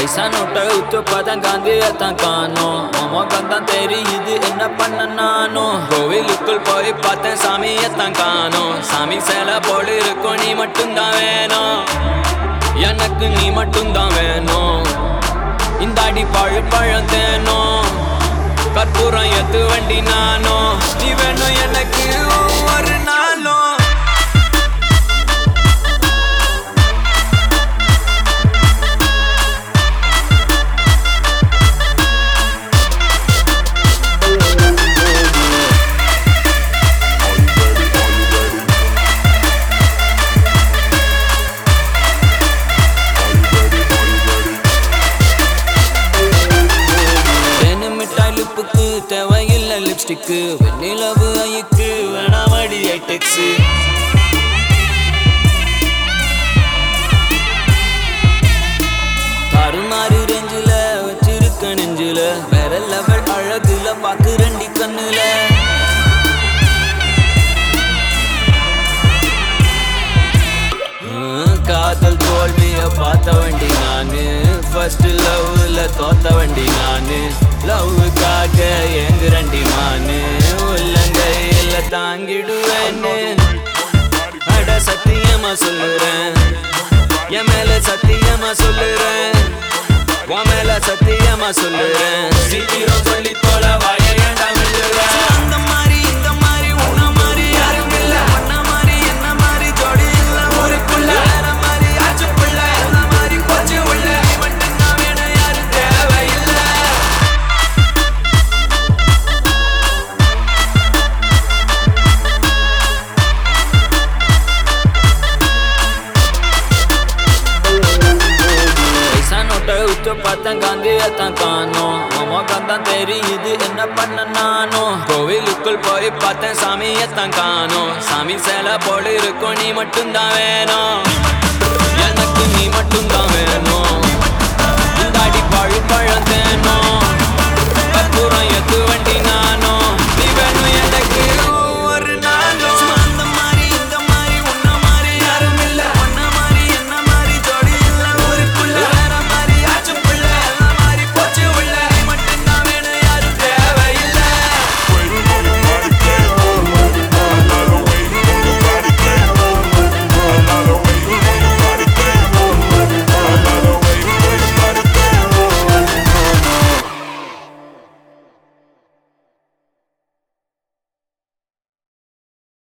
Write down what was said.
பைசா நோட்டை உத்து பார்த்தேன் காந்தியத்தான் காணோம் உமக்கம் தான் தெரியுது என்ன பண்ண நானும் கோவிலுக்குள் போய் பார்த்தேன் சாமியத்தான் காணோம் சாமி சேலை போல இருக்கும் நீ மட்டும்தான் வேணும் எனக்கு நீ மட்டும்தான் வேணும் இந்த அடி பழு பழம் தேனும் கற்பூரம் எத்து வண்டி நானும் நீ வேணும் எனக்கு ஒவ்வொரு நாளும் தேனு மிட்டாய் லிப்புக்கு தேவையில்லை லிப்ஸ்டிக்கு வெண்ணிலவு ஐக்கு வேணாமடி ஐடெக்ஸு தாறுமாறு ரெஞ்சில வச்சிருக்க நெஞ்சில வேற லெவல் அழகுல பாக்கு ரெண்டி கண்ணுல ஹம், காதல் தோல்விய பார்த்த வண்டி நானு ஃபர்ஸ்ட் லவ்ல தோத்த வண்டி நானு லவ்வுக்காக ஏங்குறண்டி மானு உள்ளங்கையில தாங்கிடுவேன்னு அட சத்தியமா சொல்லுறேன் என் மேல சத்தியமா சொல்லுறேன் உன் மேல சத்தியமா சொல்லுறேன் சீக்கிரம் சொல்லி போல வாய ஏண்டா விழுறேன் அந்த மாதிரி இந்த மாதிரி உன்ன மாதிரி யாரும் இல்ல உன்ன மாதிரி என்ன மாதிரி ஜோடி இல்ல ஊருக்குள்ள வேற மாதிரி ஆச்சு புள்ள என்ன மாதிரி போச்சு உள்ள நீ மட்டும்தான் வேணும் யாரும் தேவையில்லை பைசா நோட்டை உத்து பார்த்தேன் காந்தியத்தான் காணோம் உமக்கம் தான் தெரியுது என்ன பண்ண நானும் கோவிலுக்குள் போய் பார்த்தேன் சாமியத்தான் காணோம் சாமி சேலை போல இருக்கும் நீ மட்டும்தான் வேணும் எனக்கு நீ மட்டும்தான் வேணும் இந்த அடி பழு பழம்